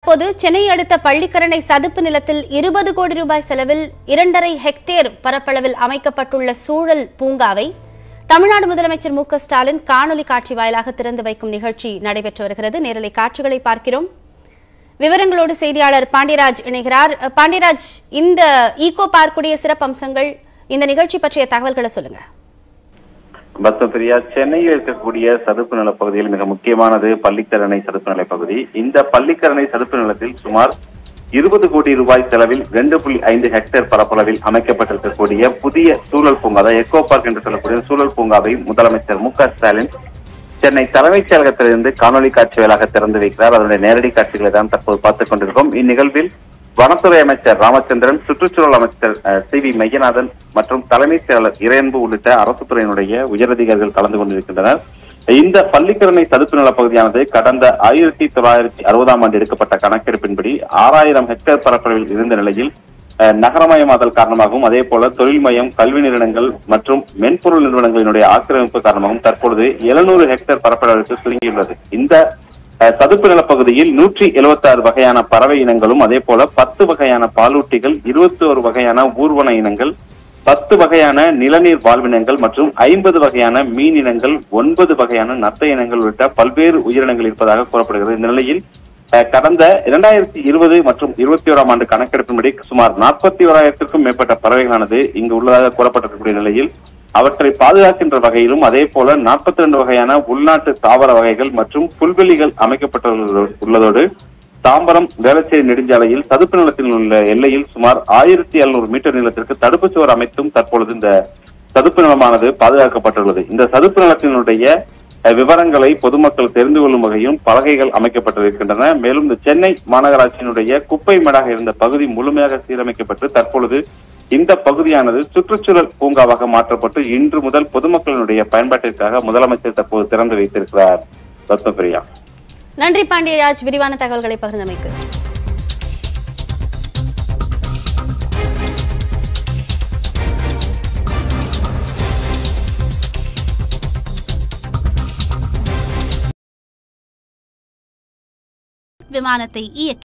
தற்போது சென்னை அடுத்த பள்ளிக்கரணை சதுப்பு நிலத்தில் இருபது கோடி ரூபாய் செலவில் இரண்டரை ஹெக்டேர் பரப்பளவில் அமைக்கப்பட்டுள்ள சூழல் பூங்காவை தமிழ்நாடு முதலமைச்சர் மு க ஸ்டாலின் காணொலி காட்சி வாயிலாக திறந்து வைக்கும் நிகழ்ச்சி நடைபெற்று வருகிறது நேரலை காட்சிகளை பார்க்கிறோம் விவரங்களோடு செய்தியாளர் பாண்டியராஜ் இணைகிறார் அஹ், பாண்டியராஜ் இந்த ஈகோ பார்க்குடைய சிறப்பம்சங்கள் இந்த நிகழ்ச்சி பற்றிய தகவல்களை சொல்லுங்க பத்மபிரியா சென்னையில் இருக்கக்கூடிய சதுப்பு நில பகுதியில் மிக முக்கியமானது பள்ளிக்கரணை சதுப்பு நிலை பகுதி இந்த பள்ளிக்கரணை சதுப்பு நிலத்தில் சுமார் இருபது கோடி ரூபாய் செலவில் ரெண்டு புள்ளி ஐந்து ஹெக்டேர் பரப்பளவில் அமைக்கப்பட்டிருக்கக்கூடிய புதிய சூழல் பூங்கா அதாவது எக்கோ பார்க் என்று சொல்லக்கூடிய சூழல் பூங்காவை முதலமைச்சர் மு க ஸ்டாலின் சென்னை தலைமைச் செயலகத்திலிருந்து காணொலி காட்சி வாயிலாக திறந்து வைக்கிறார் அதனுடைய நேரடி காட்சிகளை தான் தற்போது பார்த்துக் கொண்டிருக்கோம் இந்நிகழ்வில் வனத்துறை அமைச்சர் ராமச்சந்திரன் சுற்றுச்சூழல் அமைச்சர் அஹ், சி வி மையநாதன் மற்றும் தலைமைச் செயலர் இறையன்பு உள்ளிட்ட அரசு துறையினுடைய உயரதிகாரிகள் கலந்து கொண்டிருக்கின்றனர் இந்த பள்ளிக்கரணை சதுப்பு நில பகுதியானது கடந்த ஆயிரத்தி தொள்ளாயிரத்தி அறுபதாம் ஆண்டு எடுக்கப்பட்ட கணக்கெடுப்பின்படி ஆறாயிரம் ஹெக்டேர் பரப்பளவில் இருந்த நிலையில் அஹ், நகரமயமாதல் காரணமாகவும் அதே போல தொழில் மையம் கல்வி நிறுவனங்கள் மற்றும் மென்பொருள் நிறுவனங்களினுடைய ஆக்கிரமிப்பு காரணமாகவும் தற்பொழுது எழுநூறு ஹெக்டேர் பரப்பளவிற்கு சுருங்கியுள்ளது இந்த அஹ், சதுப்பு நில பகுதியில் நூற்றி எழுபத்தி ஆறு வகையான பறவை இனங்களும் அதே போல பத்து வகையான பாலூட்டிகள் இருபத்தி ஒரு வகையான ஊர்வன இனங்கள் பத்து வகையான நிலநீர் வாழ்வினங்கள் மற்றும் ஐம்பது வகையான மீன் இனங்கள் ஒன்பது வகையான நத்த இனங்கள் உள்ளிட்ட பல்வேறு உயிரினங்கள் இருப்பதாக கூறப்படுகிறது இந்த நிலையில் அஹ், கடந்த இரண்டாயிரத்தி இருபது மற்றும் இருபத்தி ஓராம் ஆண்டு கணக்கெடுப்பின்படி சுமார் நாற்பத்தி ஓராயிரத்திற்கும் மேற்பட்ட பறவைகளானது இங்கு உள்ளதாக கூறப்பட்டிருக்கக்கூடிய நிலையில் அவற்றை பாதுகாக்கின்ற வகையிலும் அதே போல நாற்பத்தி ரெண்டு வகையான உள்நாட்டு தாவர வகைகள் மற்றும் புல்வெளிகள் அமைக்கப்பட்டுள்ள உள்ளதோடு தாம்பரம் வேளச்சேரி நெடுஞ்சாலையில் சதுப்பு நிலத்தில் உள்ள எல்லையில் சுமார் ஆயிரத்தி எழுநூறு மீட்டர் நீளத்திற்கு தடுப்புச் சுவர் அமைத்தும் தற்பொழுது இந்த சதுப்பு நிலமானது பாதுகாக்கப்பட்டுள்ளது இந்த சதுப்பு நிலத்தினுடைய அஹ், விவரங்களை பொதுமக்கள் தெரிந்து கொள்ளும் வகையும் பலகைகள் அமைக்கப்பட்டிருக்கின்றன மேலும் இந்த சென்னை மாநகராட்சியினுடைய குப்பை மேடாக இருந்த பகுதி முழுமையாக சீரமைக்கப்பட்டு தற்பொழுது இந்த பகுதியானது சுற்றுச்சூழல் பூங்காவாக மாற்றப்பட்டு இன்று முதல் பொதுமக்களினுடைய பயன்பாட்டிற்காக முதலமைச்சர் தற்போது திறந்து வைத்திருக்கிறார் ரத்னபிரியா நன்றி பாண்டியராஜ் விரிவான தகவல்களை பகிர்ந்தமைக்கு விமானத்தை இயக்கி